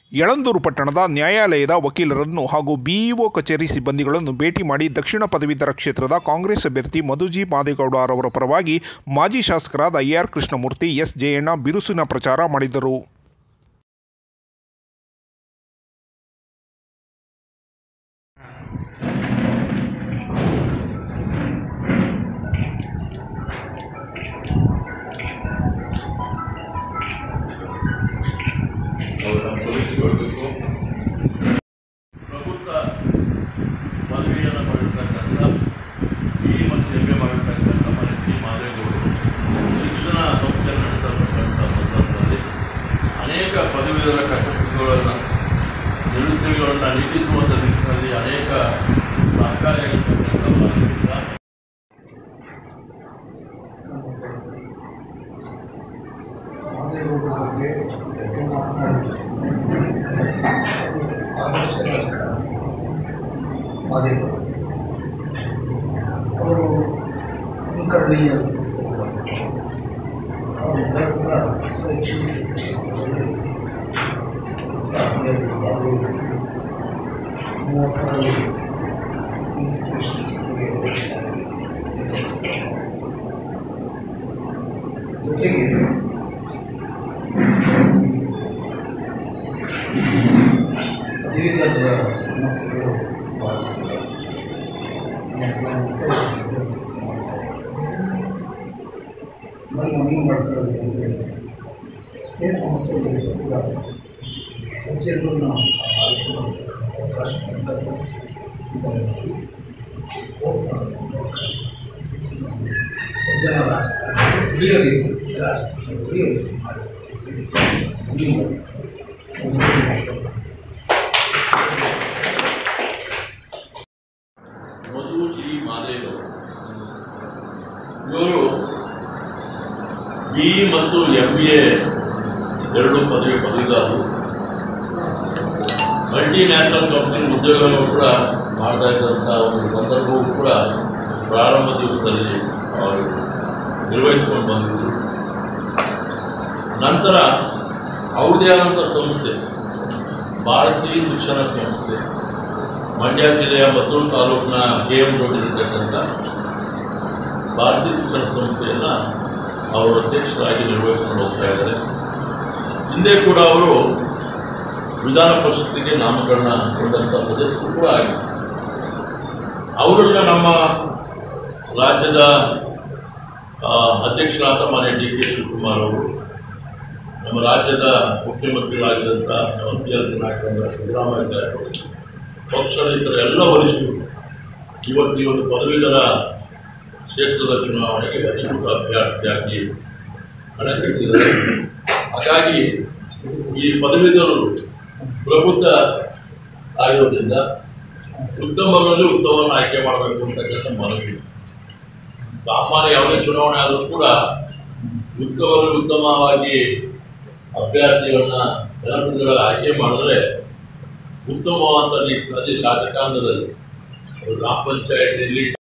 ಯಳಂದೂರು ಪಟ್ಟಣದ ನ್ಯಾಯಾಲಯದ ವಕೀಲರನ್ನು ಹಾಗೂ ಬಿಇಒ ಕಚೇರಿ ಸಿಬ್ಬಂದಿಗಳನ್ನು ಭೇಟಿ ಮಾಡಿ ದಕ್ಷಿಣ ಪದವೀಧರ ಕ್ಷೇತ್ರದ ಕಾಂಗ್ರೆಸ್ ಅಭ್ಯರ್ಥಿ ಮಧುಜಿ ಮಾದೇಗೌಡ ಅವರ ಪರವಾಗಿ ಮಾಜಿ ಶಾಸಕರಾದ ಎಆರ್ ಕೃಷ್ಣಮೂರ್ತಿ ಎಸ್ ಜಯಣ್ಣ ಬಿರುಸಿನ ಪ್ರಚಾರ ಮಾಡಿದರು ಅವರನ್ನು ತೊಡಗಿಸಿಕೊಳ್ಬೇಕು ಪ್ರಬುದ್ಧ ಪದವಿಯನ್ನು ಮಾಡಿರ್ತಕ್ಕಂಥ ಬಿ ಮತ್ತು ಎಂ ಎ ಮಾಡಿರ್ತಕ್ಕಂಥ ಮನೆಯಲ್ಲಿ ಮಾದೇಗೌಡರು ಶಿಕ್ಷಣ ಸಂಸ್ಥೆ ನಡೆಸತಕ್ಕಂಥ ಸಂದರ್ಭದಲ್ಲಿ ಅನೇಕ ಪದವೀಧರ ಕಟ್ಟಡಗಳನ್ನು ನಿರುದ್ಯೋಗಿಗಳನ್ನು ನೀಗಿಸುವಂಥ ನಿಟ್ಟಿನಲ್ಲಿ ಅನೇಕ ಸಹಕಾರಿಯಾಗಿರ್ತಕ್ಕಂಥವರಾಗಿದ್ದ ಮಾದೇಗೌಡರ ಬಗ್ಗೆ ಹೆಚ್ಚು ಮಾತನಾಡಿಸಿ ಆದರ್ಶ ರಾಜಕಾರಣಿ ಮಾದೇಗೌಡ ಅವರು ಅನುಕರಣೀಯ ಅವರೆಲ್ಲರೂ ಕೂಡ ಶೈಕ್ಷಣಿಕ ಕ್ಷೇತ್ರದಲ್ಲಿ ಸಾಧನೆಯಲ್ಲಿ ಭಾಗವಹಿಸಿ ಮೂವತ್ತಾರು ಇನ್ಸ್ಟಿಟ್ಯೂಷನ್ಸ್ಗಳಿಗೆ ಅಧ್ಯಕ್ಷರಾಗಿ ನಿರ್ವಹಿಸ್ತಾರೆ ಜೊತೆಗೆ ಪದವೀಧರರ ಸಮಸ್ಯೆಗಳು ಬಹಳಷ್ಟಿವೆ ಮತ್ತು ಸಮಸ್ಯೆ ನಾನು ಮನವಿ ಮಾಡ್ಕೊಳ್ಳೋದು ಅಂದರೆ ಎಷ್ಟೇ ಸಮಸ್ಯೆಗಳಿಗೂ ಕೂಡ ಸರ್ಜರಿಗಳನ್ನ ಆಯ್ಕೆ ಮಾಡಬೇಕು ಅವಕಾಶ ಬಂದಾಗ ಇದನ್ನು ಹೋಗಿ ಮಾಡಬೇಕು ಸಜ್ಜನ ರಾಜಕಾರಣ ಉಳಿಯೋ ರೀತಿ ರಾಜಕಾರಣ ಉಳಿಯೋ ರೀತಿ ಮಾಡಬೇಕು ಉಳಿ ಮಾಡಬೇಕು ಮಧು ಜಿ ಮಾದೇಗೌಡ ಇವರು ಬಿ ಮತ್ತು ಎಂ ಬಿ ಎ ಎರಡು ಪದವಿ ಪದವೀಧರರು ಮಲ್ಟಿ ನ್ಯಾಷನಲ್ ಕಂಪನಿ ಉದ್ಯೋಗಗಳು ಕೂಡ ಮಾಡ್ತಾ ಇದ್ದಂಥ ಒಂದು ಸಂದರ್ಭವೂ ಕೂಡ ಪ್ರಾರಂಭ ದಿವಸದಲ್ಲಿ ಅವರು ನಿರ್ವಹಿಸಿಕೊಂಡು ಬಂದಿದ್ದರು ನಂತರ ಅವ್ರದೇ ಆದಂಥ ಸಂಸ್ಥೆ ಭಾರತೀಯ ಶಿಕ್ಷಣ ಸಂಸ್ಥೆ ಮಂಡ್ಯ ಜಿಲ್ಲೆಯ ಮದ್ದೂರು ತಾಲೂಕಿನ ಕೆ ಎಂ ರೋಡಿರ್ತಕ್ಕಂಥ ಭಾರತೀಯ ಶಿಕ್ಷಣ ಸಂಸ್ಥೆಯನ್ನು ಅವರು ಅಧ್ಯಕ್ಷರಾಗಿ ನಿರ್ವಹಿಸಿಕೊಂಡು ಹೋಗ್ತಾ ಇದ್ದಾರೆ ಹಿಂದೆ ಕೂಡ ಅವರು ವಿಧಾನ ಪರಿಷತ್ತಿಗೆ ನಾಮಕರಣ ಕೊಂಡಂಥ ಸದಸ್ಯರು ಕೂಡ ಆಗಿದ್ದಾರೆ ಅವರನ್ನ ನಮ್ಮ ರಾಜ್ಯದ ಆ, ಅಧ್ಯಕ್ಷರಾದ ಮಾನ್ಯ ಡಿ ಕೆ ಶಿವಕುಮಾರ್ ಅವರು ನಮ್ಮ ರಾಜ್ಯದ ಮುಖ್ಯಮಂತ್ರಿಗಳಾಗಿದ್ದಂಥ ನಮ್ಮ ಸಿ ಆರ್ ದಿನಾಕರ ಸಿದ್ದರಾಮಯ್ಯ ಅವರು ಪಕ್ಷದ ಇತರ ಎಲ್ಲ ವರಿಷ್ಠರು ಇವತ್ತು ಈ ಒಂದು ಪದವೀಧರ ಕ್ಷೇತ್ರದ ಚುನಾವಣೆಗೆ ಅಧಿಕೃತ ಅಭ್ಯರ್ಥಿಯಾಗಿ ಕಣಕ್ಕಿಳಿಸಿದ್ದಾರೆ ಹಾಗಾಗಿ ಈ ಪದವೀಧರರು ಪ್ರಬುದ್ಧ ಆಗಿರೋದ್ರಿಂದ ಉತ್ತಮರಲ್ಲಿ ಉತ್ತಮವನ್ನು ಆಯ್ಕೆ ಮಾಡಬೇಕು ಅಂತಕ್ಕಂಥ ಮನವಿ ಸಾಮಾನ್ಯ ಯಾವುದೇ ಚುನಾವಣೆ ಆದರೂ ಕೂಡ ಉತ್ತಮರಲ್ಲಿ ಉತ್ತಮವಾಗಿ ಅಭ್ಯರ್ಥಿಗಳನ್ನ ಜನಪ್ರತಿನಿಧಿಗಳ ಆಯ್ಕೆ ಮಾಡಿದ್ರೆ ಉತ್ತಮವಾದ ನಿಟ್ಟಿನಲ್ಲಿ ಶಾಸಕಾಂಗದಲ್ಲಿ ಗ್ರಾಮ ಪಂಚಾಯತಿಯಲ್ಲಿ